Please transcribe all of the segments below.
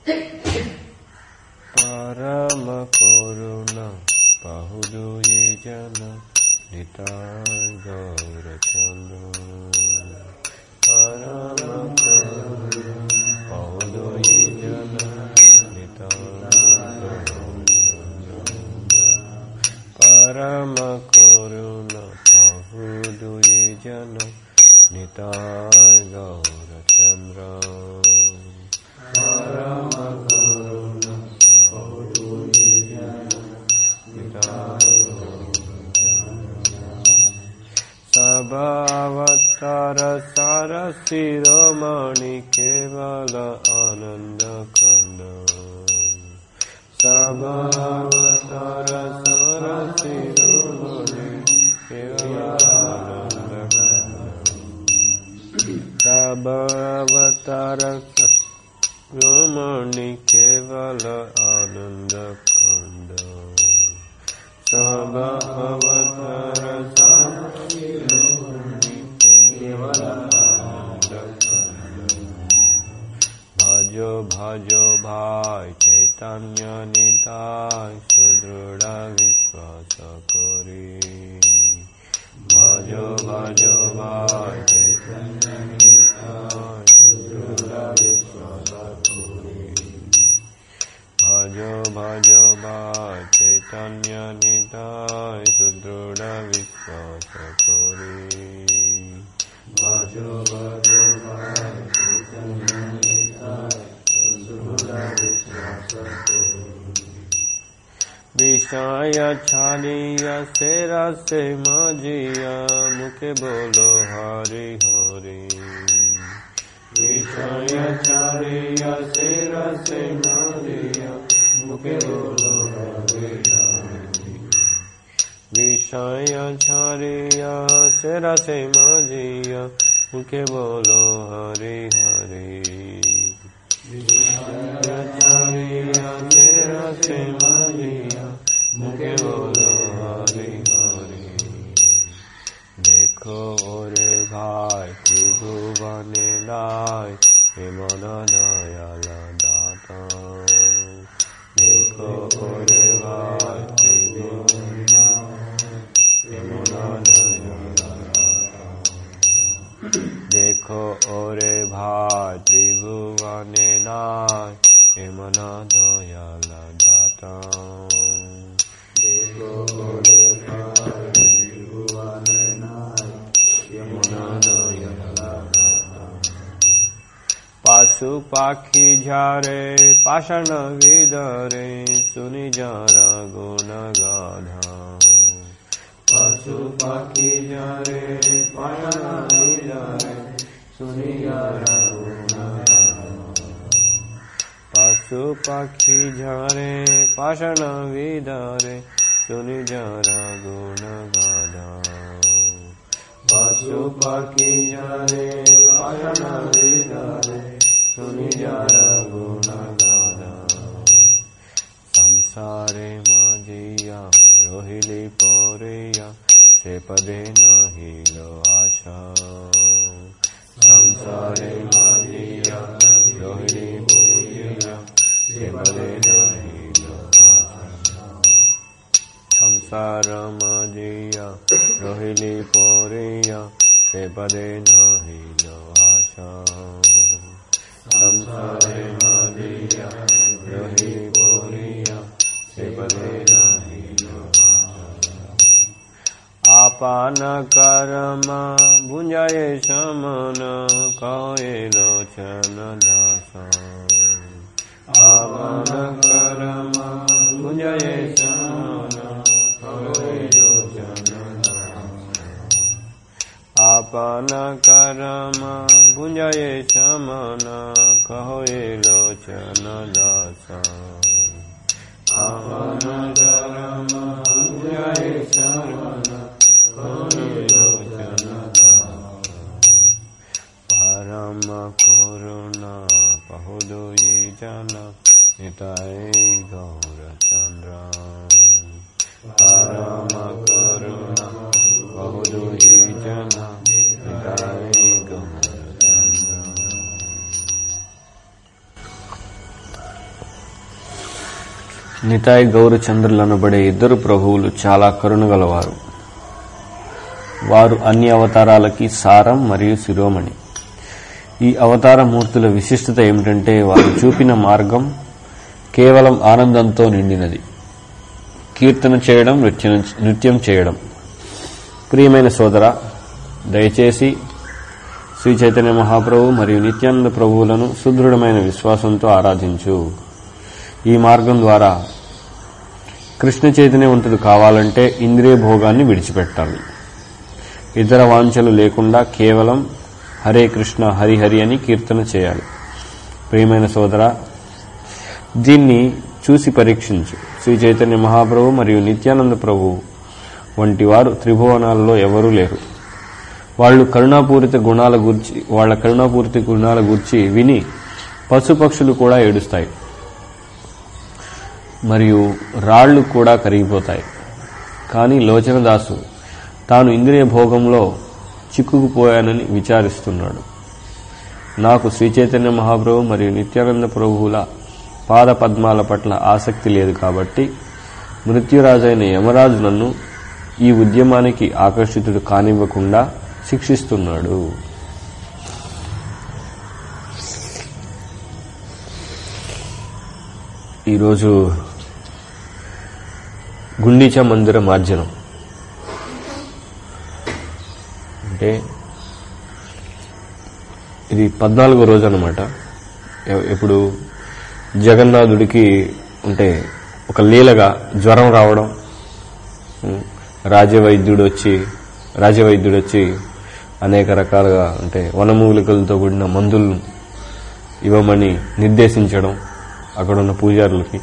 పరమ కరుణ బహుదుయి జన నితాయ గౌరచంద్ర పరమ కరుణ బహుదుయి జన నితాయ పరమ కరుణ బహుదుయి జన నితాయ గౌరచంద్ర పరమ కరుణ బహుదుయి జన నితాయ సభావతార సార శిరోమణి కేవల ఆనంద కంద సభావతార సార శిరోమణి కేవల ఆనంద సభావతార శిరోమణి కేవల ఆనంద కంద సభావతార సార ভজো ভজো ভাই চৈতন্য নিতাই সুদৃঢ় বিশ্বাস করি ভজো ভজো ভাই চৈতন্য নিতাই সুদৃঢ় বিশ্বাস করি ভজো ভজো ভাই চৈতন্য নিতাই সুদৃঢ় বিশ্বাস করি ভজো ভজো ভাই চৈতন্য নিতাই সুদৃঢ় বিশ্বাস করি বিষয় ছাড়িয়া সে রাসে মাজিয়া মুখে বলো হরি হরি বিষয় ছাড়িয়া সে রাসে মাজিয়া মুখে বলো হরি হরি বিষয় ছাড়িয়া সে রাসে মাজিয়া মুখে বলো হরি হরি ছাড়িয়া সে রাসে মাজিয়া মুখে বলো হরি হরি দেখো ওরে ভাই ত্রিভুবনে নাই হে মন দয়াল দাতা দেখো ওরে ভাই ত্রিভুবনে হে মন দয়াল দেখো ওরে ভাই ত্রিভুবনে নাই হে মন দয়াল দাতা দেখো ওরে ভাই ত্রিভুবনে নাই হে মন দয়াল দাতা পাশু পাখি ঝারে পাষাণ বিদরে শুনি যারা গুণ গাধা পশু পাখি যারে পাষাণ বিদরে শুনি যারা গুণ পশু পাখি ঝারে পাষাণ বিদরে শুনি যারা গুণ গাধা পশু পাখি যারে পাষাণ বিদরে শুনি যারা গুণ গাধা সংসারে মাজিয়া রহিলি পরিয়া সে পদে নহিল আশা সংসারে মাজিয়া রহিলি পরিয়া সে পদে নহিল আশা সংসার মাজিয়া রহিলি পরিয়া সে পদে নহিল আশা সংসারে মাদিয়া রহি পরিয়া সে পদে নাহিল আপান কর্ম ভুঞ্জয়ে সমন কয়ে লোচন দাস আপান কর্ম ভুঞ্জয়ে সমন কয়ে লোচন আপন করম ভুঞ্জয়ে সমন কহে লোচন দাস আপন করম ভুঞ্জয়ে সমন কহে লোচন দাস পরম করুণা বহুদয়ী জন নিতাই গৌরচন্দ্র পরম করুণা বহুদয়ী জন নিতাই গৌরচন্দ্র నితాయ్ గౌరచంద్రులు అనబడే ఇద్దరు ప్రభువులు చాలా కరుణగలవారు వారు అన్ని అవతారాలకి సారం మరియు శిరోమణి ఈ అవతార మూర్తుల విశిష్టత ఏమిటంటే వారు చూపిన మార్గం కేవలం ఆనందంతో నిండినది కీర్తన చేయడం నృత్యం నృత్యం చేయడం ప్రియమైన సోదర దయచేసి శ్రీ చైతన్య మహాప్రభు మరియు నిత్యానంద ప్రభువులను సుదృఢమైన విశ్వాసంతో ఆరాధించు ఈ మార్గం ద్వారా కృష్ణ చైతన్యవంతుడు కావాలంటే ఇంద్రియ భోగాన్ని విడిచిపెట్టాలి ఇతర వాంఛలు లేకుండా కేవలం హరే కృష్ణ హరి హరి అని కీర్తన చేయాలి ప్రియమైన సోదర దీన్ని చూసి పరీక్షించు శ్రీ చైతన్య మహాప్రభు మరియు నిత్యానంద ప్రభు వంటి వారు త్రిభువనాలలో ఎవరూ లేరు వాళ్ళు కరుణాపూరిత గుణాల గురించి వాళ్ళ కరుణాపూరిత గుణాల గురించి విని పశుపక్షులు కూడా ఏడుస్తాయి మరియు రాళ్లు కూడా కరిగిపోతాయి కానీ లోచనదాసు తాను ఇంద్రియ భోగంలో చిక్కుకుపోయానని విచారిస్తున్నాడు నాకు శ్రీ చైతన్య మహాప్రభు మరియు నిత్యానంద ప్రభువుల పాద పద్మాల పట్ల ఆసక్తి లేదు కాబట్టి మృత్యురాజైన యమరాజు నన్ను ఈ ఉద్యమానికి ఆకర్షితుడు కానివ్వకుండా శిక్షిస్తున్నాడు ఈరోజు గుండీచా మందిర మార్జనం అంటే ఇది పద్నాలుగో రోజు అనమాట ఇప్పుడు జగన్నాథుడికి అంటే ఒక లీలగా జ్వరం రావడం ఉం, రాజవైద్యుడు వచ్చి రాజవైద్యుడు వచ్చి అనేక రకాలుగా అంటే వనమూలికలతో కూడిన మందులను ఇవ్వమని నిర్దేశించడం అక్కడ ఉన్న పూజారులకి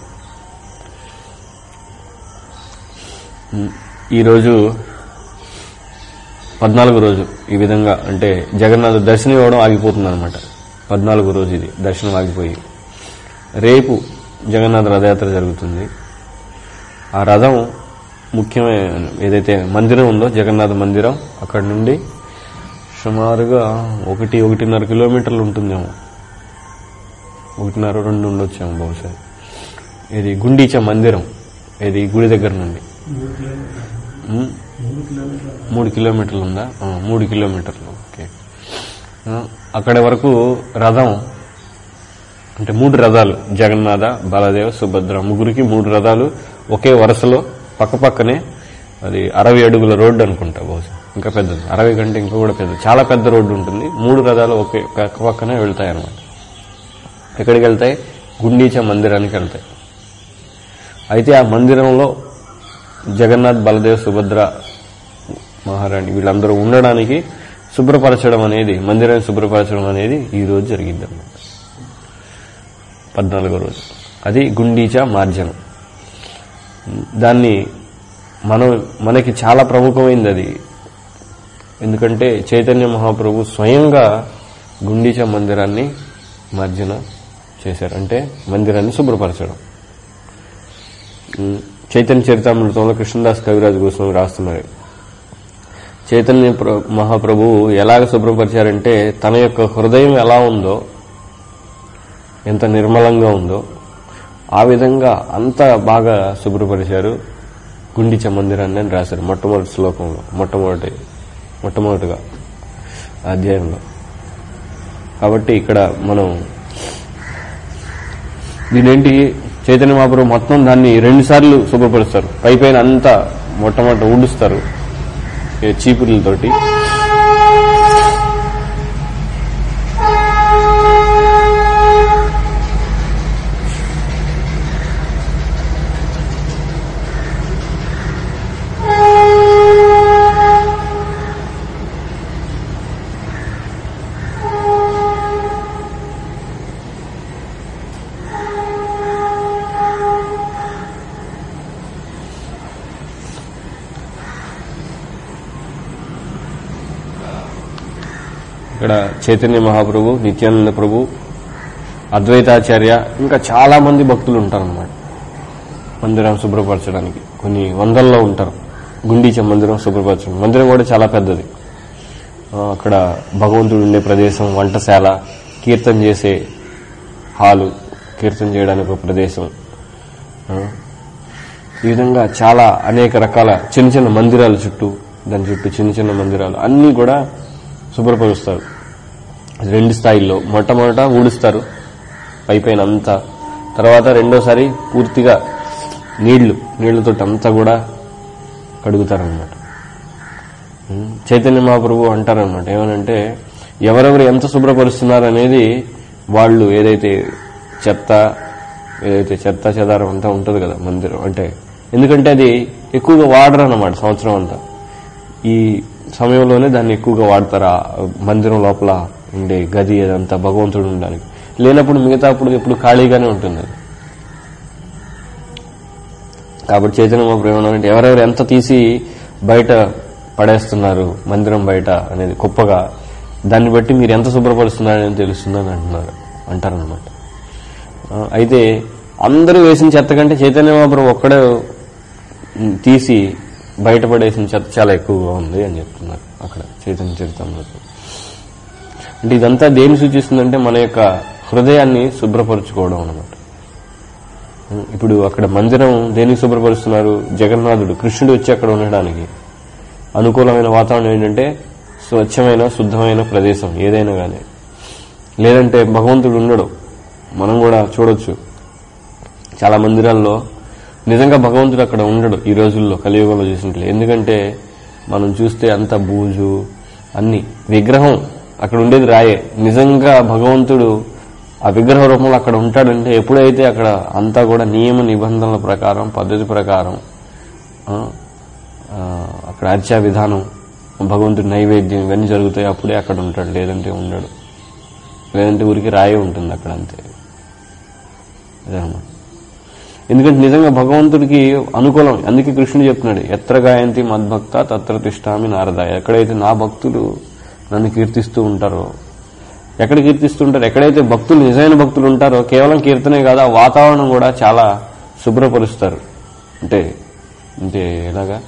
ఉం, ఈరోజు పద్నాలుగు రోజు ఈ విధంగా అంటే జగన్నాథ్ దర్శనం ఇవ్వడం ఆగిపోతుంది అనమాట పద్నాలుగు రోజు ఇది దర్శనం ఆగిపోయి రేపు జగన్నాథ రథయాత్ర జరుగుతుంది ఆ రథం ముఖ్యమైన ఏదైతే మందిరం ఉందో జగన్నాథ మందిరం అక్కడ నుండి సుమారుగా ఒకటి ఒకటిన్నర కిలోమీటర్లు ఉంటుందేమో ఒకటిన్నర రెండు ఉండొచ్చేమో బహుశా ఇది గుండీచ మందిరం ఇది గుడి దగ్గర నుండి ఉమ్, మూడు కిలోమీటర్లు ఉందా ఆ, మూడు కిలోమీటర్లు ఓకే ఆ, అక్కడి వరకు రథం అంటే మూడు రథాలు జగన్నాథ బలదేవ సుభద్ర ముగ్గురికి మూడు రథాలు ఒకే వరుసలో పక్కపక్కనే అది అరవై అడుగుల రోడ్డు అనుకుంటా బహుశా ఇంకా పెద్దది అరవై కంటే ఇంకా కూడా పెద్దది చాలా పెద్ద రోడ్డు ఉంటుంది మూడు రథాలు ఒకే పక్క పక్కనే వెళ్తాయి అన్నమాట ఎక్కడికి వెళ్తాయి గుండీచ మందిరానికి వెళ్తాయి అయితే ఆ మందిరంలో జగన్నాథ్ బలదేవ్ సుభద్ర మహారాణి వీళ్ళందరూ ఉండడానికి శుభ్రపరచడం అనేది మందిరాన్ని శుభ్రపరచడం అనేది ఈ రోజు జరిగింది అన్నమాట పద్నాలుగో రోజు అది గుండీచా మార్జనం దాన్ని మనం మనకి చాలా ప్రముఖమైంది అది ఎందుకంటే చైతన్య మహాప్రభు స్వయంగా గుండీచా మందిరాన్ని మార్జన చేశారు అంటే మందిరాన్ని శుభ్రపరచడం ఉమ్, చైతన్య చరితామృతంలో కృష్ణదాస్ కవిరాజు గోస్వామి రాస్తున్నారు చైతన్య ప్ర- మహాప్రభు ఎలాగ శుభ్రపరిచారంటే తన యొక్క హృదయం ఎలా ఉందో ఎంత నిర్మలంగా ఉందో ఆ విధంగా అంత బాగా శుభ్రపరిచారు గుండిచ మందిరాన్ని అని రాశారు మొట్టమొదటి శ్లోకంలో మొట్టమొదటి మొట్టమొదటిగా ఆ అధ్యాయంలో కాబట్టి ఇక్కడ మనం దీనేంటి చైతన్య మహాప్రభు మొత్తం దాన్ని రెండు సార్లు శుభ్రపరుస్తారు పై పైన అంతా మొట్టమొదట ఊడుస్తారు ఈ చీపుర్లతోటి ఇక్కడ చైతన్య మహాప్రభు నిత్యానంద ప్రభు అద్వైతాచార్య ఇంకా చాలా మంది భక్తులు ఉంటారన్నమాట మందిరం శుభ్రపరచడానికి కొన్ని వందల్లో ఉంటారు గుండీచ మందిరం శుభ్రపరచడం మందిరం కూడా చాలా పెద్దది ఆ, అక్కడ భగవంతుడు ఉండే ప్రదేశం వంటశాల కీర్తన చేసే హాలు కీర్తన చేయడానికి ఒక ప్రదేశం ఆ, ఈ విధంగా చాలా అనేక రకాల చిన్న చిన్న మందిరాల చుట్టూ దాని చుట్టూ చిన్న చిన్న మందిరాలు అన్నీ కూడా శుభ్రపరుస్తారు రెండు స్థాయిల్లో మొట్టమొదట ఊడుస్తారు పై పైన అంతా తర్వాత రెండోసారి పూర్తిగా నీళ్లు నీళ్లతో అంతా కూడా కడుగుతారనమాట ఉం. చైతన్య మహాప్రభు అంటారనమాట ఏమనంటే ఎవరెవరు ఎంత శుభ్రపరుస్తున్నారు అనేది వాళ్ళు ఏదైతే చెత్త ఏదైతే చెత్త చెదారం అంతా ఉంటుంది కదా మందిరం అంటే ఎందుకంటే అది ఎక్కువగా వాడరు అన్నమాట సంవత్సరం అంతా ఈ సమయంలోనే దాన్ని ఎక్కువగా వాడతారు ఆ మందిరం లోపల ఉండే గది అదంతా భగవంతుడు ఉండడానికి లేనప్పుడు మిగతా అప్పుడు ఎప్పుడు ఖాళీగానే ఉంటుంది అది కాబట్టి చైతన్య మహాప్రభు ఏమన్నారంటే ఎవరెవరు ఎంత తీసి బయట పడేస్తున్నారు మందిరం బయట అనేది గొప్పగా దాన్ని బట్టి మీరు ఎంత శుభ్రపరుస్తున్నారని తెలుస్తుందని అంటున్నారు అంటారనమాట ఆ, అయితే అందరూ వేసిన చెత్త కంటే చైతన్య మహాప్రభు ఒక్కడే ఉమ్, తీసి బయటపడేసిన చెత్త చాలా ఎక్కువగా ఉంది అని చెప్తున్నారు అక్కడ చైతన్య చరిత్రలో అంటే ఇదంతా దేని సూచిస్తుందంటే మన యొక్క హృదయాన్ని శుభ్రపరచుకోవడం అన్నమాట ఇప్పుడు అక్కడ మందిరం దేనికి శుభ్రపరుస్తున్నారు జగన్నాథుడు కృష్ణుడు వచ్చి అక్కడ ఉండడానికి అనుకూలమైన వాతావరణం ఏంటంటే స్వచ్ఛమైన శుద్ధమైన ప్రదేశం ఏదైనా కానీ లేదంటే భగవంతుడు ఉండడు మనం కూడా చూడొచ్చు చాలా మందిరాల్లో నిజంగా భగవంతుడు అక్కడ ఉండడు ఈ రోజుల్లో కలియుగంలో చూసినట్లు ఎందుకంటే మనం చూస్తే అంత బూజు అన్ని విగ్రహం అక్కడ ఉండేది రాయే నిజంగా భగవంతుడు ఆ విగ్రహ రూపంలో అక్కడ ఉంటాడంటే ఎప్పుడైతే అక్కడ అంతా కూడా నియమ నిబంధనల ప్రకారం పద్ధతి ప్రకారం ఆ, ఆ, అక్కడ అర్చా విధానం భగవంతుడి నైవేద్యం ఇవన్నీ జరుగుతాయి అప్పుడే అక్కడ ఉంటాడు లేదంటే ఉండడు లేదంటే ఊరికి రాయి ఉంటుంది అక్కడ అంతే అదనమాట ఎందుకంటే నిజంగా భగవంతుడికి అనుకూలం అందుకే కృష్ణుడు చెప్తున్నాడు ఎత్ర గాయంతి మద్భక్త తత్ర తిష్టామి నారద ఎక్కడైతే నా భక్తులు నన్ను కీర్తిస్తూ ఉంటారో ఎక్కడ కీర్తిస్తుంటారు ఎక్కడైతే భక్తులు నిజమైన భక్తులు ఉంటారో కేవలం కీర్తనే కాదు ఆ వాతావరణం కూడా చాలా శుభ్రపరుస్తారు అంటే అంటే ఎలాగా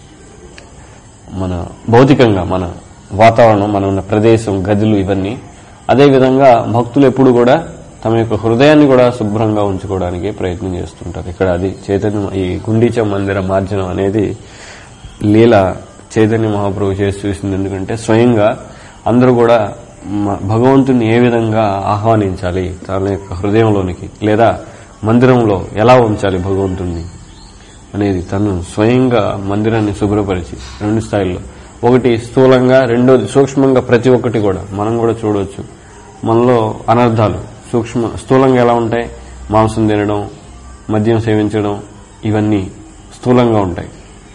మన భౌతికంగా మన వాతావరణం మన ఉన్న ప్రదేశం గదులు ఇవన్నీ అదేవిధంగా భక్తులు ఎప్పుడు కూడా తమ యొక్క హృదయాన్ని కూడా శుభ్రంగా ఉంచుకోవడానికి ప్రయత్నం చేస్తుంటారు ఇక్కడ అది చైతన్య ఈ గుండీచ మందిర మార్జనం అనేది లీల చైతన్య మహాప్రభు చేసి చూసింది ఎందుకంటే స్వయంగా అందరూ కూడా మ- భగవంతుని ఏ విధంగా ఆహ్వానించాలి తన యొక్క హృదయంలోనికి లేదా మందిరంలో ఎలా ఉంచాలి భగవంతుణ్ణి అనేది తను స్వయంగా మందిరాన్ని శుభ్రపరిచి రెండు స్థాయిల్లో ఒకటి స్థూలంగా రెండోది సూక్ష్మంగా ప్రతి ఒక్కటి కూడా మనం కూడా చూడవచ్చు మనలో అనర్థాలు సూక్ష్మ స్థూలంగా ఎలా ఉంటాయి మాంసం తినడం మద్యం సేవించడం ఇవన్నీ స్థూలంగా ఉంటాయి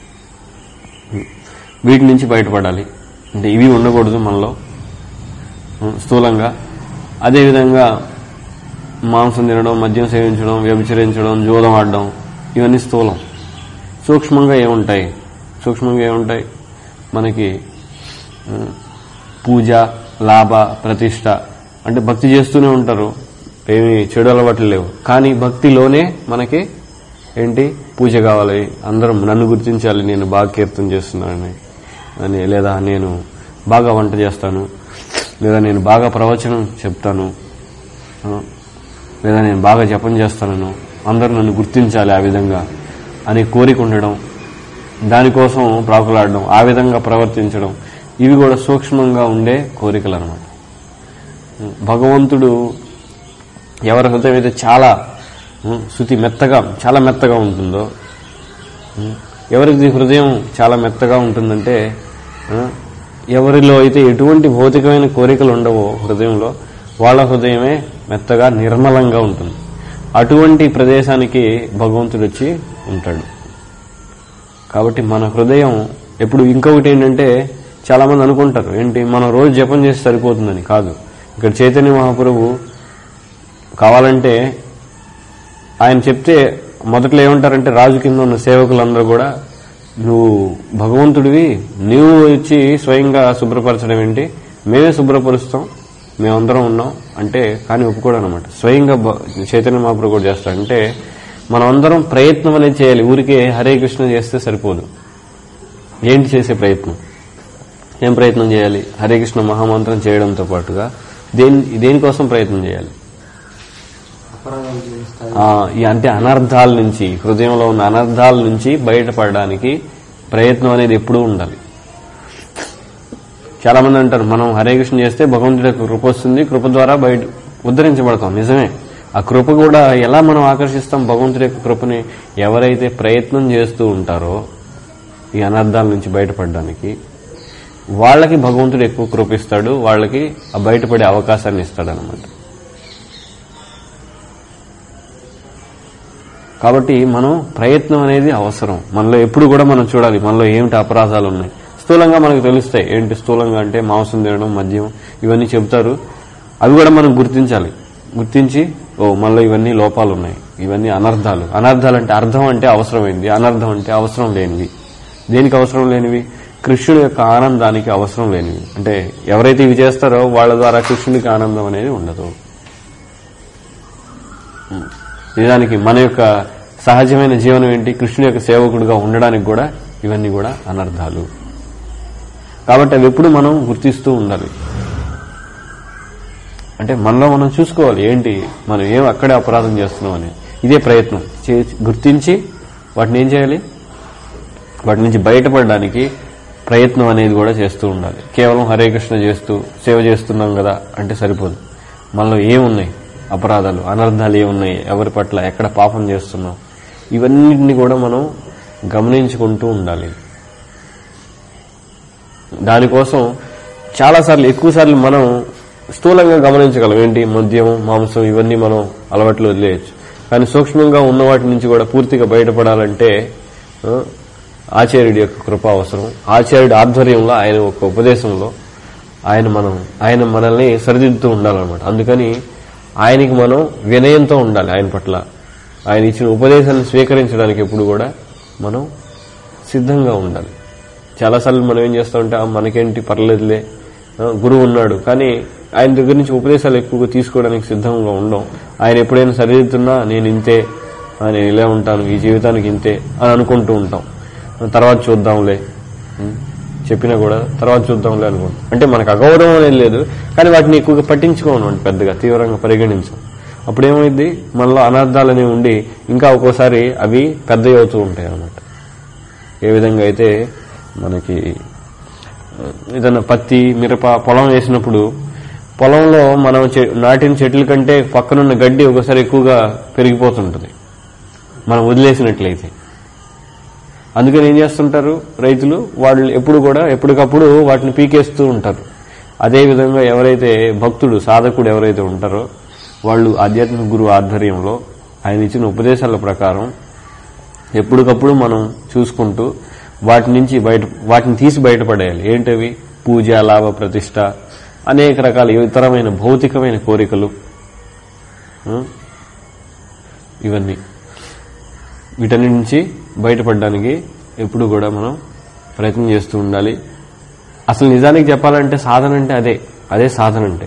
వీటి నుంచి బయటపడాలి అంటే ఇవి ఉండకూడదు మనలో ఉం, స్థూలంగా అదేవిధంగా మాంసం తినడం మద్యం సేవించడం వ్యభిచరించడం జూదం ఆడడం ఇవన్నీ స్థూలం సూక్ష్మంగా ఏముంటాయి సూక్ష్మంగా ఏముంటాయి మనకి ఉం, పూజ లాభ ప్రతిష్ట అంటే భక్తి చేస్తూనే ఉంటారు ఏమి చెడు అలవాట్లు లేవు కానీ భక్తిలోనే మనకి ఏంటి పూజ కావాలి అందరం నన్ను గుర్తించాలి నేను బాగా కీర్తన చేస్తున్నానని అని లేదా నేను బాగా వంట చేస్తాను లేదా నేను బాగా ప్రవచనం చెప్తాను ఆ, లేదా నేను బాగా జపం చేస్తాను అందరూ నన్ను గుర్తించాలి ఆ విధంగా అనే కోరిక ఉండడం దానికోసం ప్రాకులాడడం ఆ విధంగా ప్రవర్తించడం ఇవి కూడా సూక్ష్మంగా ఉండే కోరికలు అనమాట భగవంతుడు ఎవరి హృదయం అయితే చాలా ఉం, శృతి మెత్తగా చాలా మెత్తగా ఉంటుందో ఉం, ఎవరిది హృదయం చాలా మెత్తగా ఉంటుందంటే ఆ, ఎవరిలో అయితే ఎటువంటి భౌతికమైన కోరికలు ఉండవో హృదయంలో వాళ్ళ హృదయమే మెత్తగా నిర్మలంగా ఉంటుంది అటువంటి ప్రదేశానికి భగవంతుడు వచ్చి ఉంటాడు కాబట్టి మన హృదయం ఎప్పుడు ఇంకొకటి ఏంటంటే చాలా మంది అనుకుంటారు ఏంటి మనం రోజు జపం చేసి సరిపోతుందని కాదు ఇక్కడ చైతన్య మహాప్రభు కావాలంటే ఆయన చెప్తే మొదట్లో ఏమంటారంటే రాజు కింద ఉన్న సేవకులందరూ కూడా నువ్వు భగవంతుడివి నువ్వు వచ్చి స్వయంగా శుభ్రపరచడం ఏంటి మేమే శుభ్రపరుస్తాం మేమందరం ఉన్నాం అంటే కానీ ఒప్పుకోడు అనమాట స్వయంగా భ- చైతన్య మహాప్రభు కూడా చేస్తా అంటే మనం అందరం ప్రయత్నం అనేది చేయాలి ఊరికే హరే కృష్ణ చేస్తే సరిపోదు ఏంటి చేసే ప్రయత్నం ఏం ప్రయత్నం చేయాలి హరే కృష్ణ మహామంత్రం చేయడంతో పాటుగా దేని దేనికోసం ప్రయత్నం చేయాలి అపరాధాలు చేస్తాయి ఆ, ఈ అంటే అనర్థాల నుంచి హృదయంలో ఉన్న అనర్థాల నుంచి బయటపడడానికి ప్రయత్నం అనేది ఎప్పుడూ ఉండాలి చాలా మంది అంటారు మనం హరే కృష్ణ చేస్తే భగవంతుడి యొక్క కృప వస్తుంది కృప ద్వారా బయట ఉద్ధరించబడతాం నిజమే ఆ కృప కూడా ఎలా మనం ఆకర్షిస్తాం భగవంతుడి యొక్క కృపని ఎవరైతే ప్రయత్నం చేస్తూ ఉంటారో ఈ అనర్థాల నుంచి బయటపడడానికి వాళ్ళకి భగవంతుడు ఎక్కువ కృప ఇస్తాడు వాళ్ళకి ఆ బయటపడే అవకాశాన్ని ఇస్తాడు అనమాట కాబట్టి మనం ప్రయత్నం అనేది అవసరం మనలో ఎప్పుడు కూడా మనం చూడాలి మనలో ఏమిటి అపరాధాలు ఉన్నాయి స్థూలంగా మనకు తెలుస్తాయి ఏంటి స్థూలంగా అంటే మాంసం తినడం మద్యం ఇవన్నీ చెబుతారు అవి కూడా మనం గుర్తించాలి గుర్తించి ఓ మనలో ఇవన్నీ లోపాలు ఉన్నాయి ఇవన్నీ అనర్థాలు అనర్థాలు అంటే అర్థం అంటే అవసరమైంది అనర్థం అంటే అవసరం లేనివి దేనికి అవసరం లేనివి కృష్ణుడి యొక్క ఆనందానికి అవసరం లేనివి అంటే ఎవరైతే ఇవి చేస్తారో వాళ్ళ ద్వారా కృష్ణుడికి ఆనందం అనేది ఉండదు నిజానికి మన యొక్క సహజమైన జీవనం ఏంటి కృష్ణుడి యొక్క సేవకుడిగా ఉండడానికి కూడా ఇవన్నీ కూడా అనర్థాలు కాబట్టి అవి ఎప్పుడు మనం గుర్తిస్తూ ఉండాలి అంటే మనలో మనం చూసుకోవాలి ఏంటి మనం ఏం అక్కడే అపరాధం చేస్తున్నాం అని ఇదే ప్రయత్నం చే- గుర్తించి వాటిని ఏం చేయాలి వాటి నుంచి బయటపడడానికి ప్రయత్నం అనేది కూడా చేస్తూ ఉండాలి కేవలం హరే కృష్ణ చేస్తూ సేవ చేస్తున్నాం కదా అంటే సరిపోదు మనలో ఏమున్నాయి అపరాధాలు అనర్థాలు ఏమున్నాయి ఎవరి పట్ల ఎక్కడ పాపం చేస్తున్నాం ఇవన్నిటిని కూడా మనం గమనించుకుంటూ ఉండాలి దానికోసం చాలాసార్లు ఎక్కువసార్లు మనం స్థూలంగా గమనించగలం ఏంటి మద్యం మాంసం ఇవన్నీ మనం అలవాట్లు వదిలేయచ్చు కానీ సూక్ష్మంగా ఉన్న వాటి నుంచి కూడా పూర్తిగా బయటపడాలంటే ఆ, ఆచార్యుడి యొక్క కృప అవసరం ఆచార్యుడి ఆధ్వర్యంలో ఆయన ఒక ఉపదేశంలో ఆయన మనం ఆయన మనల్ని సరిదిద్దుతూ ఉండాలన్నమాట అందుకని ఆయనకి మనం వినయంతో ఉండాలి ఆయన పట్ల ఆయన ఇచ్చిన ఉపదేశాన్ని స్వీకరించడానికి ఎప్పుడు కూడా మనం సిద్ధంగా ఉండాలి చాలాసార్లు మనం ఏం చేస్తామంటే "ఆ, మనకేంటి పర్లేదులే ఆ, గురువు ఉన్నాడు కానీ ఆయన దగ్గర నుంచి ఉపదేశాలు ఎక్కువగా తీసుకోవడానికి సిద్ధంగా ఉండం ఆయన ఎప్పుడైనా సరిదిద్దుతున్నా నేను ఇంతే ఆ, నేను ఇలా ఉంటాను ఈ జీవితానికి ఇంతే అని అనుకుంటూ ఉంటాం తర్వాత చూద్దాంలే ఉం, చెప్పినా కూడా తర్వాత చూద్దాంలే అనుకుంటాం అంటే మనకు అగౌరవం అనేది లేదు కానీ వాటిని ఎక్కువగా పట్టించుకోను పెద్దగా తీవ్రంగా పరిగణించాం అప్పుడు ఏమైంది మనలో అనర్థాలు అనేవి ఉండి ఇంకా ఒక్కోసారి అవి పెద్దవి అవుతూ ఉంటాయి అన్నమాట ఏ విధంగా అయితే మనకి ఆ, ఏదైనా పత్తి మిరప పొలం వేసినప్పుడు పొలంలో మనం చె- నాటిన చెట్ల కంటే పక్కనున్న గడ్డి ఒకసారి ఎక్కువగా పెరిగిపోతుంటుంది మనం వదిలేసినట్లయితే అందుకని ఏం చేస్తుంటారు రైతులు వాళ్ళు ఎప్పుడు కూడా ఎప్పటికప్పుడు వాటిని పీకేస్తూ ఉంటారు అదే విధంగా ఎవరైతే భక్తుడు సాధకుడు ఎవరైతే ఉంటారో వాళ్ళు ఆధ్యాత్మిక గురువు ఆధ్వర్యంలో ఆయన ఇచ్చిన ఉపదేశాల ప్రకారం ఎప్పటికప్పుడు మనం చూసుకుంటూ వాటి నుంచి బయట వాటిని తీసి బయటపడేయాలి ఏంటవి పూజ లాభ ప్రతిష్ట అనేక రకాల ఇతరమైన భౌతికమైన కోరికలు ఆ, ఇవన్నీ వీటన్నిటి నుంచి బయటపడడానికి ఎప్పుడు కూడా మనం ప్రయత్నం చేస్తూ ఉండాలి అసలు నిజానికి చెప్పాలంటే సాధన అంటే అదే అదే సాధన అంటే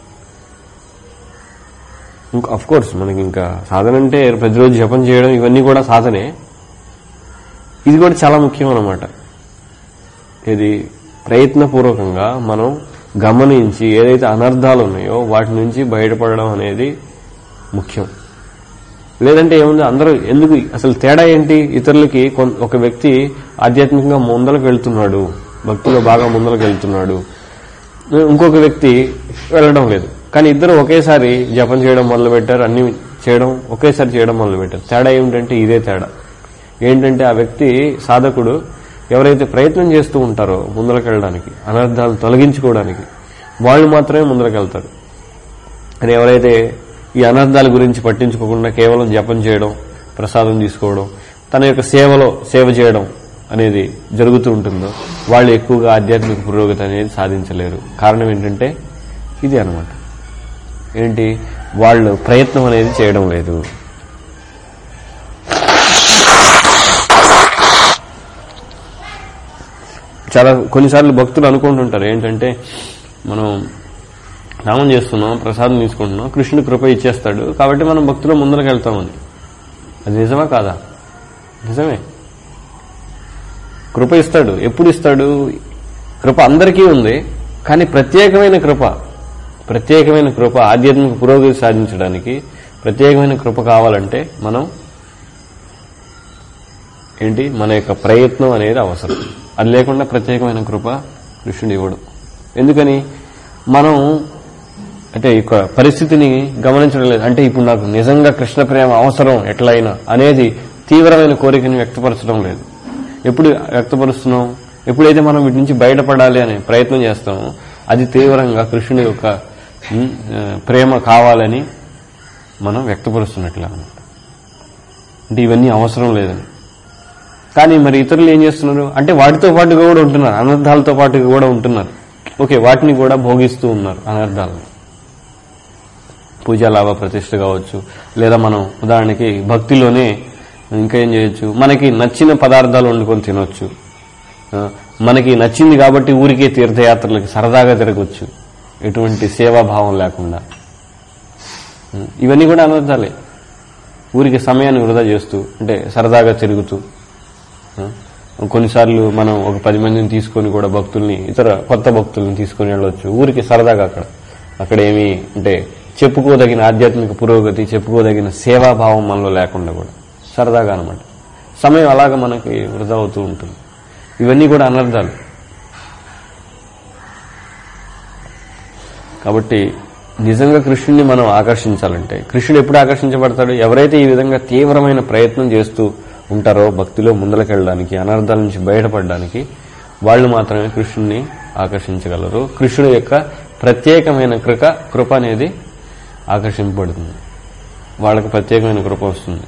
ఇంకా అఫ్ కోర్స్ మనకి ఇంకా సాధన అంటే ప్రతిరోజు జపం చేయడం ఇవన్నీ కూడా సాధనే ఇది కూడా చాలా ముఖ్యం అన్నమాట ఇది ప్రయత్నపూర్వకంగా మనం గమనించి ఏదైతే అనర్థాలు ఉన్నాయో వాటి నుంచి బయటపడడం అనేది ముఖ్యం లేదంటే ఏముంది అందరూ ఎందుకు అసలు తేడా ఏంటి ఇతరులకి కొన్- ఒక వ్యక్తి ఆధ్యాత్మికంగా ముందలకు వెళ్తున్నాడు భక్తిలో బాగా ముందలకు వెళ్తున్నాడు ఇంకొక వ్యక్తి వెళ్ళడం లేదు కానీ ఇద్దరు ఒకేసారి జపం చేయడం మొదలు పెట్టారు అన్ని చేయడం ఒకేసారి చేయడం మొదలు పెట్టారు తేడా ఏమిటంటే ఇదే తేడా ఏంటంటే ఆ వ్యక్తి సాధకుడు ఎవరైతే ప్రయత్నం చేస్తూ ఉంటారో ముందరకు వెళ్ళడానికి అనర్థాలు తొలగించుకోవడానికి వాళ్ళు మాత్రమే ముందరకు వెళ్తారు అని ఎవరైతే ఈ అనర్థాల గురించి పట్టించుకోకుండా కేవలం జపం చేయడం ప్రసాదం తీసుకోవడం తన యొక్క సేవలో సేవ చేయడం అనేది జరుగుతూ ఉంటుందో వాళ్ళు ఎక్కువగా ఆధ్యాత్మిక పురోగతి అనేది సాధించలేరు కారణం ఏంటంటే ఇది అన్నమాట ఏంటి వాళ్ళు ప్రయత్నం అనేది చేయడం లేదు చాలా కొన్నిసార్లు భక్తులు అనుకుంటుంటారు ఏంటంటే మనం నామం చేస్తున్నాం ప్రసాదం తీసుకుంటున్నాం కృష్ణుడు కృప ఇచ్చేస్తాడు కాబట్టి మనం భక్తులు ముందరకు వెళ్తామని అది నిజమా కాదా నిజమే కృప ఇస్తాడు ఎప్పుడు ఇస్తాడు కృప అందరికీ ఉంది కానీ ప్రత్యేకమైన కృప ప్రత్యేకమైన కృప ఆధ్యాత్మిక పురోగతి సాధించడానికి ప్రత్యేకమైన కృప కావాలంటే మనం ఏంటి మన యొక్క ప్రయత్నం అనేది అవసరం అది లేకుండా ప్రత్యేకమైన కృప కృష్ణుడు ఇవ్వడు ఎందుకని మనం అంటే ఈ యొక్క పరిస్థితిని గమనించడం లేదు అంటే ఇప్పుడు నాకు నిజంగా కృష్ణ ప్రేమ అవసరం ఎట్లయినా అనేది తీవ్రమైన కోరికని వ్యక్తపరచడం లేదు ఎప్పుడు వ్యక్తపరుస్తున్నాం ఎప్పుడైతే మనం వీటి నుంచి బయటపడాలి అనే ప్రయత్నం చేస్తామో అది తీవ్రంగా కృష్ణుడి యొక్క ఉమ్, ఆ, ప్రేమ కావాలని మనం వ్యక్తపరుస్తున్నట్లు అన్నమాట అంటే ఇవన్నీ అవసరం లేదని కానీ మరి ఇతరులు ఏం చేస్తున్నారు అంటే వాటితో పాటుగా కూడా ఉంటున్నారు అనర్థాలతో పాటుగా కూడా ఉంటున్నారు ఓకే వాటిని కూడా భోగిస్తూ ఉన్నారు అనర్థాలను పూజా లాభ ప్రతిష్ట కావచ్చు లేదా మనం ఉదాహరణకి భక్తిలోనే ఇంకా ఏం చేయొచ్చు మనకి నచ్చిన పదార్థాలు వండుకొని తినొచ్చు ఆ, మనకి నచ్చింది కాబట్టి ఊరికే తీర్థయాత్రలకి సరదాగా తిరగచ్చు ఎటువంటి సేవాభావం లేకుండా ఉం, ఇవన్నీ కూడా అనర్థాలే ఊరికి సమయాన్ని వృధా చేస్తూ అంటే సరదాగా తిరుగుతూ ఆ, కొన్నిసార్లు మనం ఒక పది మందిని తీసుకొని కూడా భక్తుల్ని ఇతర కొత్త భక్తుల్ని తీసుకొని వెళ్ళవచ్చు ఊరికి సరదాగా అక్కడ అక్కడ ఏమి అంటే చెప్పుకోదగిన ఆధ్యాత్మిక పురోగతి చెప్పుకోదగిన సేవాభావం మనలో లేకుండా కూడా సరదాగా అనమాట సమయం అలాగ మనకి వృధా అవుతూ ఉంటుంది ఇవన్నీ కూడా అనర్థాలు కాబట్టి నిజంగా కృష్ణుని మనం ఆకర్షించాలంటే కృష్ణుడు ఎప్పుడు ఆకర్షించబడతాడు ఎవరైతే ఈ విధంగా తీవ్రమైన ప్రయత్నం చేస్తూ ఉంటారో భక్తిలో ముందలకెళ్ళడానికి అనర్థాల నుంచి బయటపడడానికి వాళ్ళు మాత్రమే కృష్ణుని ఆకర్షించగలరు కృష్ణుడి యొక్క ప్రత్యేకమైన కృప కృప అనేది ఆకర్షింపబడుతుంది వాళ్ళకి ప్రత్యేకమైన కృప వస్తుంది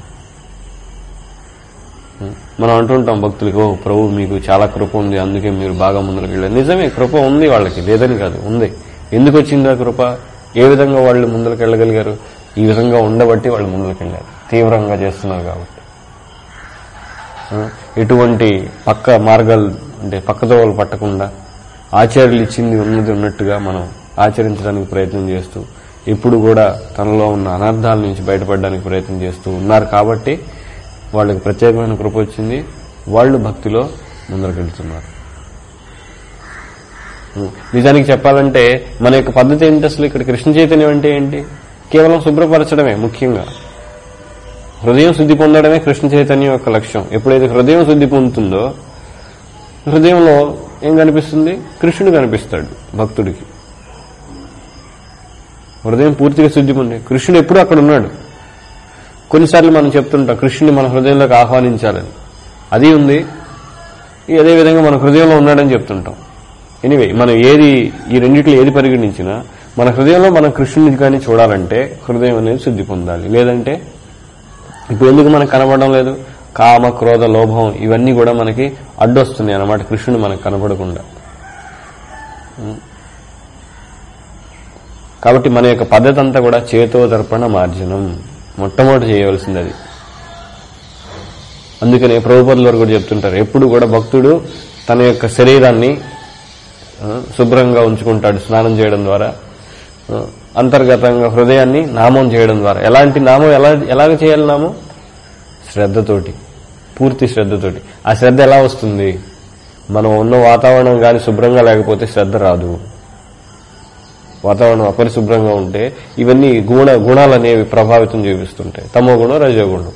మనం అంటుంటాం భక్తులకి ఓ ప్రభు మీకు చాలా కృప ఉంది అందుకే మీరు బాగా ముందుకు వెళ్ళారు నిజమే కృప ఉంది వాళ్ళకి లేదని కాదు ఉంది ఎందుకు వచ్చింది ఆ కృప ఏ విధంగా వాళ్ళు ముందుకు వెళ్ళగలిగారు ఈ విధంగా ఉండబట్టి వాళ్ళు ముందుకు వెళ్ళారు తీవ్రంగా చేస్తున్నారు కాబట్టి ఆ, ఎటువంటి పక్క మార్గాలు అంటే పక్కదోవలు పట్టకుండా ఆచార్యులు ఇచ్చింది ఉన్నది ఉన్నట్టుగా మనం ఆచరించడానికి ప్రయత్నం చేస్తూ ఎప్పుడు కూడా తనలో ఉన్న అనర్థాల నుంచి బయటపడడానికి ప్రయత్నం చేస్తూ ఉన్నారు కాబట్టి వాళ్ళకి ప్రత్యేకమైన కృప వచ్చింది వాళ్ళు భక్తిలో ముందరకెళ్తున్నారు ఉం. నిజానికి చెప్పాలంటే మన యొక్క పద్ధతి ఏంటి అసలు ఇక్కడ కృష్ణ చైతన్యం అంటే ఏంటి కేవలం శుభ్రపరచడమే ముఖ్యంగా హృదయం శుద్ధి పొందడమే కృష్ణ చైతన్యం యొక్క లక్ష్యం ఎప్పుడైతే హృదయం శుద్ధి పొందుతుందో హృదయంలో ఏం కనిపిస్తుంది కృష్ణుడు కనిపిస్తాడు భక్తుడికి హృదయం పూర్తిగా శుద్ధి పొంది కృష్ణుడు ఎప్పుడూ అక్కడ ఉన్నాడు కొన్నిసార్లు మనం చెప్తుంటాం కృష్ణుని మన హృదయంలోకి ఆహ్వానించాలని అది ఉంది ఈ అదే విధంగా మన హృదయంలో ఉన్నాడని చెప్తుంటాం ఎనివే మనం ఏది ఈ రెండిట్లో ఏది పరిగణించినా మన హృదయంలో మనం కృష్ణుని కానీ చూడాలంటే హృదయం అనేది శుద్ధి పొందాలి లేదంటే ఇప్పుడు ఎందుకు మనకు కనబడడం లేదు కామ క్రోధ లోభం ఇవన్నీ కూడా మనకి అడ్డొస్తున్నాయి అన్నమాట కృష్ణుడు మనకు కనబడకుండా ఉం. కాబట్టి మన యొక్క పద్ధతి అంతా కూడా చేతో దర్పణ మార్జనం మొట్టమొదటి చేయవలసింది అది అందుకనే ప్రభుపదుల వారు కూడా చెప్తుంటారు ఎప్పుడు కూడా భక్తుడు తన యొక్క శరీరాన్ని ఆ, శుభ్రంగా ఉంచుకుంటాడు స్నానం చేయడం ద్వారా ఆ, అంతర్గతంగా హృదయాన్ని నామం చేయడం ద్వారా ఎలాంటి నామం ఎలా ఎలాగ చేయాలి నామం శ్రద్ధతోటి పూర్తి శ్రద్ధతోటి ఆ శ్రద్ధ ఎలా వస్తుంది మనం ఉన్న వాతావరణం కానీ శుభ్రంగా లేకపోతే శ్రద్ధ రాదు వాతావరణం అపరిశుభ్రంగా ఉంటే ఇవన్నీ గుణ గుణాలు అనేవి ప్రభావితం చూపిస్తుంటాయి తమో గుణం రజో గుణం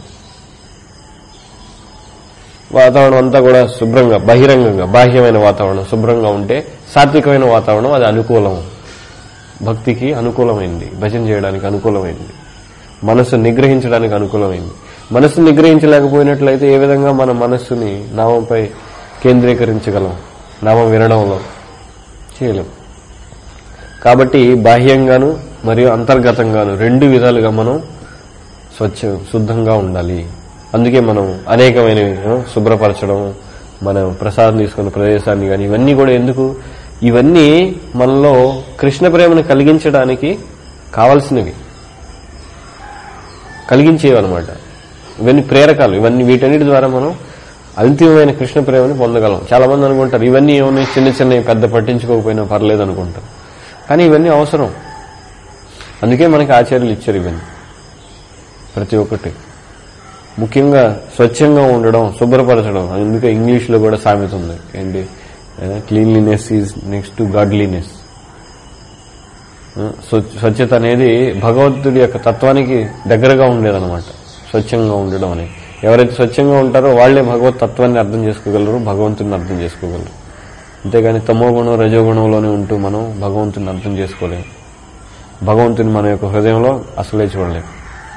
వాతావరణం అంతా కూడా శుభ్రంగా బహిరంగంగా బాహ్యమైన వాతావరణం శుభ్రంగా ఉంటే సాత్వికమైన వాతావరణం అది అనుకూలం భక్తికి అనుకూలమైంది భజన చేయడానికి అనుకూలమైంది మనసు నిగ్రహించడానికి అనుకూలమైంది మనసు నిగ్రహించలేకపోయినట్లయితే ఏ విధంగా మన మనస్సుని నామంపై కేంద్రీకరించగలం నామం వినడంలో చేయలేం కాబట్టి బాహ్యంగాను మరియు అంతర్గతంగాను రెండు విధాలుగా మనం స్వచ్ఛ శుద్ధంగా ఉండాలి అందుకే మనం అనేకమైనవి ఆ, శుభ్రపరచడం మనం ప్రసాదం తీసుకున్న ప్రదేశాన్ని కానీ ఇవన్నీ కూడా ఎందుకు ఇవన్నీ మనలో కృష్ణ ప్రేమను కలిగించడానికి కావలసినవి కలిగించేవన్నమాట ఇవన్నీ ప్రేరకాలు ఇవన్నీ వీటన్నిటి ద్వారా మనం అంతిమమైన కృష్ణ ప్రేమని పొందగలం చాలా మంది అనుకుంటారు ఇవన్నీ ఏమన్నా చిన్న చిన్న పెద్ద పట్టించుకోకపోయినా పర్లేదు అనుకుంటారు కానీ ఇవన్నీ అవసరం అందుకే మనకి ఆచార్యులు ఇచ్చారు ఇవన్నీ ప్రతి ఒక్కటి ముఖ్యంగా స్వచ్ఛంగా ఉండడం శుభ్రపరచడం అందుకే ఇంగ్లీష్లో కూడా సామెత ఉంది ఏంటి cleanliness is next to godliness ఆ, స్వ- స్వచ్ఛత అనేది భగవంతుడి యొక్క తత్వానికి దగ్గరగా ఉండేదన్నమాట స్వచ్ఛంగా ఉండడం అనేది ఎవరైతే స్వచ్ఛంగా ఉంటారో వాళ్ళే భగవత్ తత్వాన్ని అర్థం చేసుకోగలరు భగవంతుని అర్థం చేసుకోగలరు అంతేగాని తమో గుణం రజోగుణంలోనే ఉంటూ మనం భగవంతుని అర్థం చేసుకోలేము భగవంతుని మన యొక్క హృదయంలో అసలే చూడలేము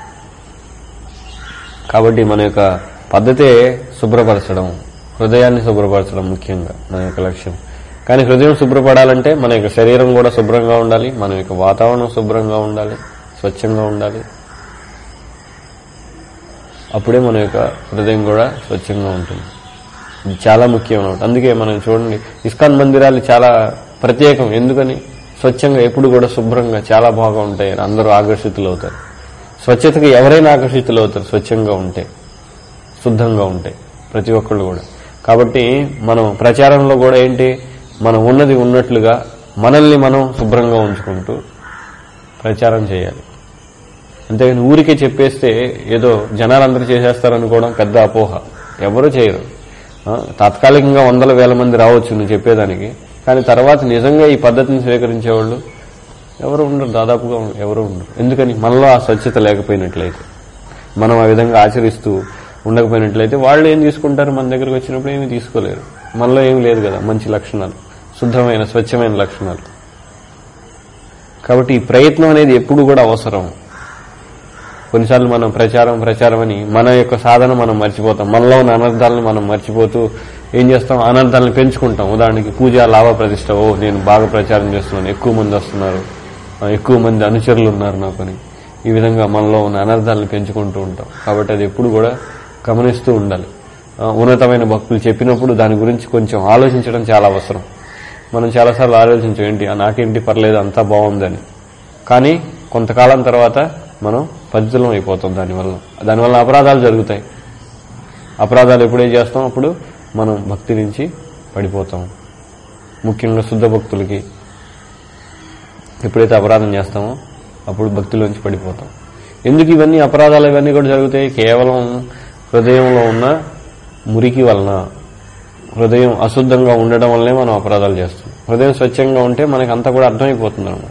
కాబట్టి మన యొక్క పద్ధతే శుభ్రపరచడం హృదయాన్ని శుభ్రపరచడం ముఖ్యంగా మన యొక్క లక్ష్యం కానీ హృదయం శుభ్రపడాలంటే మన యొక్క శరీరం కూడా శుభ్రంగా ఉండాలి మన యొక్క వాతావరణం శుభ్రంగా ఉండాలి స్వచ్ఛంగా ఉండాలి అప్పుడే మన యొక్క హృదయం కూడా స్వచ్ఛంగా ఉంటుంది ఇది చాలా ముఖ్యం అన్నమాట అందుకే మనం చూడండి ఇస్కాన్ మందిరాలు చాలా ప్రత్యేకం ఎందుకని స్వచ్ఛంగా ఎప్పుడు కూడా శుభ్రంగా చాలా బాగా ఉంటాయి అందరూ ఆకర్షితులు అవుతారు స్వచ్ఛతకి ఎవరైనా ఆకర్షితులు అవుతారు స్వచ్ఛంగా ఉంటే శుద్ధంగా ఉంటాయి ప్రతి ఒక్కళ్ళు కూడా కాబట్టి మనం ప్రచారంలో కూడా ఏంటి మనం ఉన్నది ఉన్నట్లుగా మనల్ని మనం శుభ్రంగా ఉంచుకుంటూ ప్రచారం చేయాలి అంతేగాని ఊరికే చెప్పేస్తే ఏదో జనాలందరూ చేసేస్తారనుకోవడం పెద్ద అపోహ ఎవరు చేయరు ఆ, తాత్కాలికంగా వందల వేల మంది రావచ్చు నువ్వు చెప్పేదానికి కానీ తర్వాత నిజంగా ఈ పద్ధతిని స్వీకరించేవాళ్ళు ఎవరు ఉండరు దాదాపుగా ఎవరు ఉండరు ఎందుకని మనలో ఆ స్వచ్ఛత లేకపోయినట్లయితే మనం ఆ విధంగా ఆచరిస్తూ ఉండకపోయినట్లయితే వాళ్ళు ఏం తీసుకుంటారు మన దగ్గరకు వచ్చినప్పుడు ఏమీ తీసుకోలేరు మనలో ఏమీ లేదు కదా మంచి లక్షణాలు శుద్ధమైన స్వచ్ఛమైన లక్షణాలు కాబట్టి ఈ ప్రయత్నం అనేది ఎప్పుడు కూడా అవసరం కొన్నిసార్లు మనం ప్రచారం ప్రచారం అని మన యొక్క సాధన మనం మర్చిపోతాం మనలో ఉన్న అనర్థాలను మనం మర్చిపోతూ ఏం చేస్తాం అనర్థాలను పెంచుకుంటాం ఉదాహరణకి పూజ లాభ ప్రతిష్ట ఓ నేను బాగా ప్రచారం చేస్తున్నాను ఎక్కువ మంది వస్తున్నారు ఆ, ఎక్కువ మంది అనుచరులు ఉన్నారు నాకని ఈ విధంగా మనలో ఉన్న అనర్థాలను పెంచుకుంటూ ఉంటాం కాబట్టి అది ఎప్పుడు కూడా గమనిస్తూ ఉండాలి ఆ, ఉన్నతమైన భక్తులు చెప్పినప్పుడు దాని గురించి కొంచెం ఆలోచించడం చాలా అవసరం మనం చాలాసార్లు ఆలోచించాం ఏంటి ఆ, నాకేంటి పర్లేదు అంతా బాగుందని కానీ కొంతకాలం తర్వాత మనం పద్ధతులం అయిపోతాం దానివల్ల దానివల్ల అపరాధాలు జరుగుతాయి అపరాధాలు ఎప్పుడే చేస్తాం అప్పుడు మనం భక్తి నుంచి పడిపోతాం ముఖ్యంగా శుద్ధ భక్తులకి ఎప్పుడైతే అపరాధం చేస్తామో అప్పుడు భక్తిలోంచి పడిపోతాం ఎందుకు ఇవన్నీ అపరాధాలు ఇవన్నీ కూడా జరుగుతాయి కేవలం హృదయంలో ఉన్న మురికి వలన హృదయం అశుద్ధంగా ఉండడం వల్లనే మనం అపరాధాలు చేస్తాం హృదయం స్వచ్ఛంగా ఉంటే మనకి అంతా కూడా అర్థమైపోతుంది అన్నమాట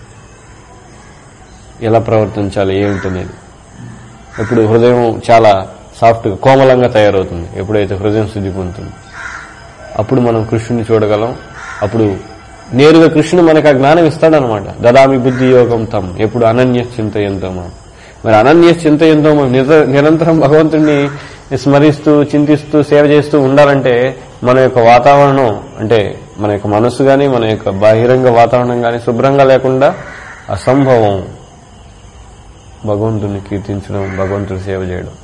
ఎలా ప్రవర్తించాలి ఏమిటనేది ఇప్పుడు హృదయం చాలా సాఫ్ట్గా కోమలంగా తయారవుతుంది ఎప్పుడైతే హృదయం శుద్ధి పొందుతుంది అప్పుడు మనం కృష్ణుని చూడగలం అప్పుడు నేరుగా కృష్ణుడు మనకు ఆ జ్ఞానం ఇస్తాడనమాట దదామి బుద్ధి యోగం తం ఎప్పుడు అనన్య చింతయంతమా మరి అనన్య చింతయంతమా నిర- నిరంతరం భగవంతుడిని స్మరిస్తూ చింతిస్తూ సేవ చేస్తూ ఉండాలంటే మన యొక్క వాతావరణం అంటే మన యొక్క మనస్సు కానీ మన యొక్క బహిరంగ వాతావరణం కానీ శుభ్రంగా లేకుండా అసంభవం భగవంతుని కీర్తించడం భగవంతుడి సేవ చేయడం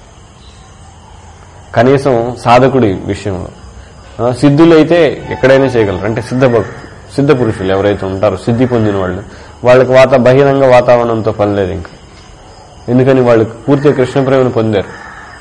కనీసం సాధకుడి విషయంలో ఆ, సిద్ధులు అయితే ఎక్కడైనా చేయగలరు అంటే సిద్ధ భక్- సిద్ధ పురుషులు ఎవరైతే ఉంటారో సిద్ధి పొందిన వాళ్ళు వాళ్ళకి వాత బహిరంగ వాతావరణంతో పని లేదు ఇంకా ఎందుకని వాళ్ళు పూర్తిగా కృష్ణ ప్రేమను పొందారు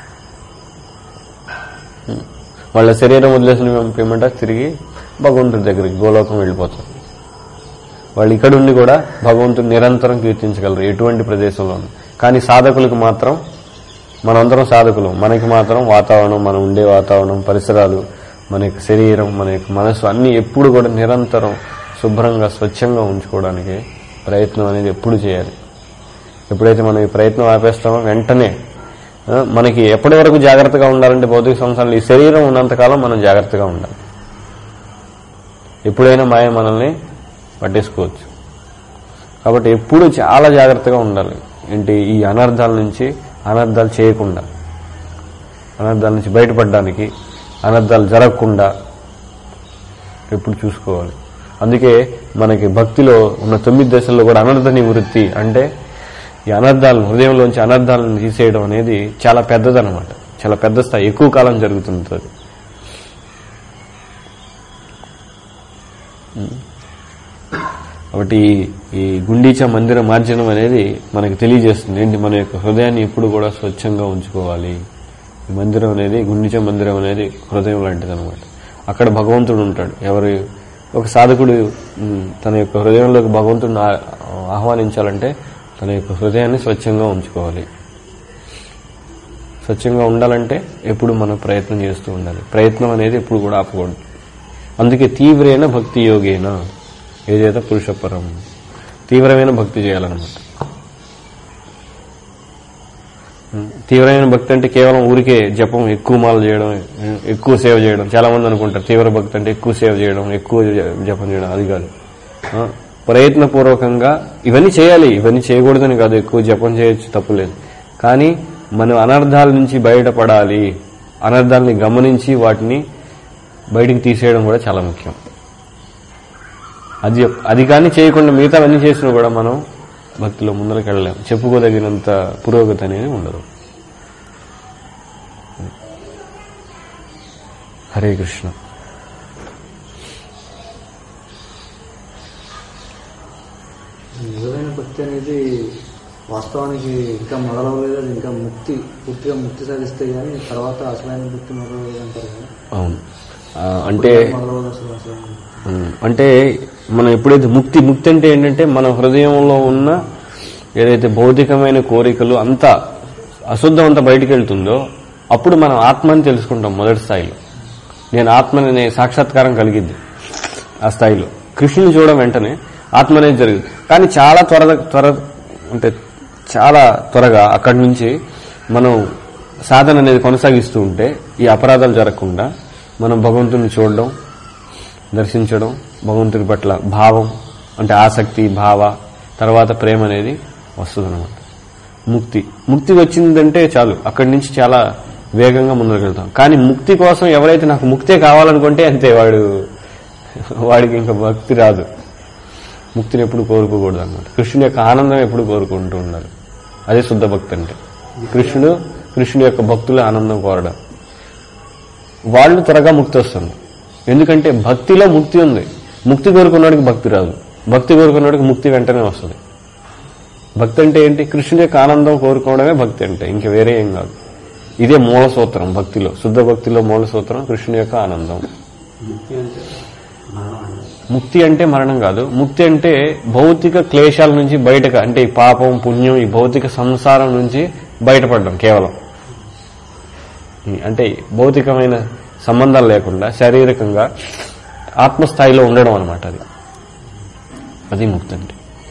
ఉం. వాళ్ళ శరీరం వదిలేసిన ఏమంట తిరిగి భగవంతుడి దగ్గరికి గోలోకం వెళ్ళిపోతారు వాళ్ళు ఇక్కడ ఉండి కూడా భగవంతుని నిరంతరం కీర్తించగలరు ఎటువంటి ప్రదేశంలోనూ కానీ సాధకులకు మాత్రం మనందరం సాధకులు మనకి మాత్రం వాతావరణం మనం ఉండే వాతావరణం పరిసరాలు మన యొక్క శరీరం మన యొక్క మనసు అన్ని ఎప్పుడు కూడా నిరంతరం శుభ్రంగా స్వచ్ఛంగా ఉంచుకోవడానికి ప్రయత్నం అనేది ఎప్పుడు చేయాలి ఎప్పుడైతే మనం ఈ ప్రయత్నం ఆపేస్తామో వెంటనే ఆ, మనకి ఎప్పటి వరకు జాగ్రత్తగా ఉండాలంటే భౌతిక సంవత్సరాలు ఈ శరీరం ఉన్నంతకాలం మనం జాగ్రత్తగా ఉండాలి ఎప్పుడైనా మాయ మనల్ని పట్టేసుకోవచ్చు కాబట్టి ఎప్పుడు చాలా జాగ్రత్తగా ఉండాలి ఏంటి ఈ అనర్థాల నుంచి అనర్థాలు చేయకుండా అనర్థాల నుంచి బయటపడడానికి అనర్థాలు జరగకుండా ఎప్పుడు చూసుకోవాలి అందుకే మనకి భక్తిలో ఉన్న తొమ్మిది దశల్లో కూడా అనర్థ నివృత్తి అంటే ఈ అనర్థాలను హృదయంలోంచి అనర్థాలను తీసేయడం అనేది చాలా పెద్దదన్నమాట చాలా పెద్ద స్థాయి ఎక్కువ కాలం జరుగుతుంది అది కాబట్టి ఈ- ఈ గుండీచా మందిర మార్జనం అనేది మనకి తెలియజేస్తుంది ఏంటి మన యొక్క హృదయాన్ని ఎప్పుడు కూడా స్వచ్ఛంగా ఉంచుకోవాలి ఈ మందిరం అనేది గుండీచా మందిరం అనేది హృదయం లాంటిది అనమాట అక్కడ భగవంతుడు ఉంటాడు ఎవరు ఒక సాధకుడు ఉమ్, తన యొక్క హృదయంలోకి భగవంతుడిని ఆ- ఆహ్వానించాలంటే తన యొక్క హృదయాన్ని స్వచ్ఛంగా ఉంచుకోవాలి స్వచ్ఛంగా ఉండాలంటే ఎప్పుడు మనం ప్రయత్నం చేస్తూ ఉండాలి ప్రయత్నం అనేది ఎప్పుడు కూడా ఆపకూడదు అందుకే తీవ్రైన భక్తి యోగేన ఏదైతే పురుషపరం తీవ్రమైన భక్తి చేయాలన్నమాట ఉం. తీవ్రమైన భక్తి అంటే కేవలం ఊరికే జపం ఎక్కువ మాలు చేయడం ఉం, ఎక్కువ సేవ చేయడం చాలా మంది అనుకుంటారు తీవ్ర భక్తి అంటే ఎక్కువ సేవ చేయడం ఎక్కువ జ- జపం చేయడం అది కాదు ఆ, ప్రయత్నపూర్వకంగా ఇవన్నీ చేయాలి ఇవన్నీ చేయకూడదని కాదు ఎక్కువ జపం చేయొచ్చు తప్పులేదు కానీ మనం అనర్థాల నుంచి బయటపడాలి అనర్థాలని గమనించి వాటిని బయటికి తీసేయడం కూడా చాలా ముఖ్యం అది అది కానీ చేయకుండా మిగతావన్నీ చేసినా కూడా మనం భక్తిలో ముందరకు వెళ్ళలేం చెప్పుకోదగినంత పురోగతి అనేది ఉండదు హరే కృష్ణ నిజమైన భక్తి అనేది వాస్తవానికి ఇంకా మొదలవలేదు అది ఇంకా ముక్తి పూర్తిగా ముక్తి సాధిస్తే కానీ తర్వాత అసలైన భక్తి మొదలవలేదు అంటారు కదా అవును ఆ, అంటే మొదలవదు అసలు అసలు ఉమ్, అంటే మనం ఎప్పుడైతే ముక్తి ముక్తి అంటే ఏంటంటే మన హృదయంలో ఉన్న ఏదైతే భౌతికమైన కోరికలు అంతా అశుద్ధం అంతా బయటికి వెళ్తుందో అప్పుడు మనం ఆత్మని తెలుసుకుంటాం మొదటి స్థాయిలో నేను ఆత్మని అనే సాక్షాత్కారం కలిగింది ఆ స్థాయిలో కృష్ణుని చూడడం వెంటనే ఆత్మ అనేది జరుగుతుంది కానీ చాలా త్వర త్వర అంటే చాలా త్వరగా అక్కడి నుంచి మనం సాధన అనేది కొనసాగిస్తూ ఉంటే ఈ అపరాధాలు జరగకుండా మనం భగవంతుని చూడడం దర్శించడం భగవంతుడి పట్ల భావం అంటే ఆసక్తి భావ తర్వాత ప్రేమ అనేది వస్తుందన్నమాట ముక్తి ముక్తి వచ్చిందంటే చాలు అక్కడి నుంచి చాలా వేగంగా ముందుకు వెళ్తాం కానీ ముక్తి కోసం ఎవరైతే నాకు ముక్తే కావాలనుకుంటే అంతే వాడు వాడికి ఇంకా భక్తి రాదు ముక్తిని ఎప్పుడు కోరుకోకూడదు అనమాట కృష్ణుని యొక్క ఆనందం ఎప్పుడు కోరుకుంటూ ఉండాలి అదే శుద్ధ భక్తి అంటే కృష్ణుడు కృష్ణుని యొక్క భక్తుల ఆనందం కోరడం వాళ్ళు త్వరగా ముక్తి వస్తుంది ఎందుకంటే భక్తిలో ముక్తి ఉంది ముక్తి కోరుకున్నవాడికి భక్తి రాదు భక్తి కోరుకున్నవాడికి ముక్తి వెంటనే వస్తుంది భక్తి అంటే ఏంటి కృష్ణుని యొక్క ఆనందం కోరుకోవడమే భక్తి అంటే ఇంక వేరే ఏం కాదు ఇదే మూల సూత్రం భక్తిలో శుద్ధ భక్తిలో మూల సూత్రం కృష్ణుని యొక్క ఆనందం ముక్తి అంటే మరణం అంటే ముక్తి అంటే మరణం కాదు ముక్తి అంటే భౌతిక క్లేశాల నుంచి బయటకు అంటే ఈ పాపం పుణ్యం ఈ భౌతిక సంసారం నుంచి బయటపడడం కేవలం ఈ- అంటే భౌతికమైన సంబంధాలు లేకుండా శారీరకంగా ఆత్మస్థాయిలో ఉండడం అనమాట అది అది ముక్తి అంటే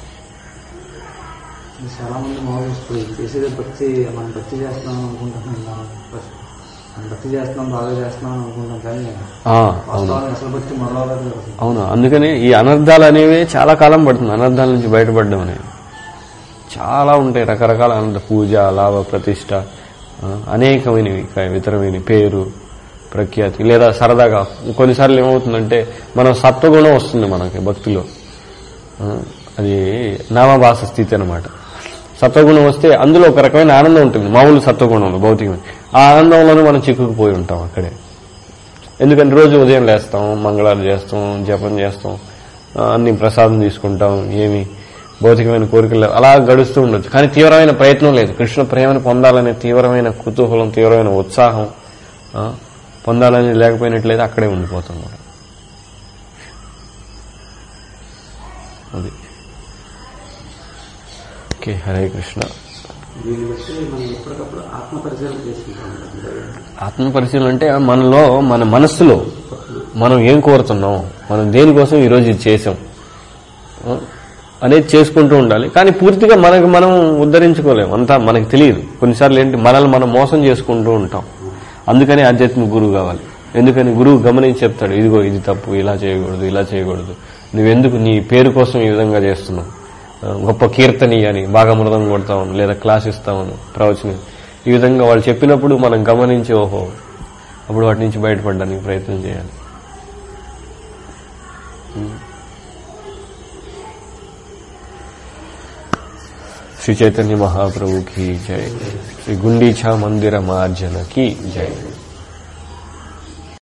చాలా మంది మామూలు ఇప్పుడు చేసేది భక్తి మనం భక్తి చేస్తున్నాం అనుకుంటున్నాం ఫస్ట్ మనం భక్తి చేస్తున్నాం బాగా చేస్తున్నాం అనుకుంటాం కానీ ఆ, అవును వాస్తవానికి అసలు భక్తి మొదలవలేదు కదా అసలు. అవును అందుకని ఈ అనర్థాలు అనేవి చాలా కాలం పడుతుంది అనర్థాల నుంచి బయటపడడం అనేది చాలా ఉంటాయి రకరకాల అనంత పూజ లాభ ప్రతిష్ట ఆ, అనేకమైనవి క- ఇతరమైన పేరు ప్రఖ్యాతి లేదా సరదాగా కొన్నిసార్లు ఏమవుతుందంటే మనం సత్వగుణం వస్తుంది మనకి భక్తిలో ఆ, అది నామభాస స్థితి అనమాట సత్వగుణం వస్తే అందులో ఒక రకమైన ఆనందం ఉంటుంది మామూలు సత్వగుణంలో భౌతికమైన ఆ ఆనందంలోనే మనం చిక్కుకుపోయి ఉంటాం అక్కడే ఎందుకంటే రోజు ఉదయం లేస్తాం మంగళాలు చేస్తాం జపం చేస్తాం ఆ, అన్ని ప్రసాదం తీసుకుంటాం ఏమి భౌతికమైన కోరికలు అలా గడుస్తూ ఉండొచ్చు కానీ తీవ్రమైన ప్రయత్నం లేదు కృష్ణ ప్రేమను పొందాలనే తీవ్రమైన కుతూహలం తీవ్రమైన ఉత్సాహం ఆ, పొందాలని లేకపోయినట్లయితే అక్కడే ఉండిపోతాం మనం అది ఓకే హరే కృష్ణ దీన్ని బట్టి మనం ఎప్పటికప్పుడు ఆత్మ పరిశీలన చేసుకుంటాం అంటే ఆత్మ పరిశీలన అంటే మనలో మన మనస్సులో మనం ఏం కోరుతున్నాం మనం దేనికోసం ఈరోజు ఇది చేసాం ఆ, అనేది చేసుకుంటూ ఉండాలి కానీ పూర్తిగా మనకు మనం ఉద్ధరించుకోలేం అంతా మనకు తెలియదు కొన్నిసార్లు ఏంటి మనల్ని మనం మోసం చేసుకుంటూ ఉంటాం అందుకని ఆధ్యాత్మిక గురువు కావాలి ఎందుకని గురువు గమనించి చెప్తాడు ఇదిగో ఇది తప్పు ఇలా చేయకూడదు ఇలా చేయకూడదు నువ్వెందుకు నీ పేరు కోసం ఈ విధంగా చేస్తున్నావు ఆ, గొప్ప కీర్తని అని బాగా మృదం కొడతామని లేదా క్లాస్ ఇస్తామని ప్రవచనం ఈ విధంగా వాళ్ళు చెప్పినప్పుడు మనం గమనించి ఓహో అప్పుడు వాటి నుంచి బయటపడడానికి ప్రయత్నం చేయాలి శ్రీ చైతన్య మహాప్రభు की जय श्री गुंडीचा मंदिर मार्जन की जय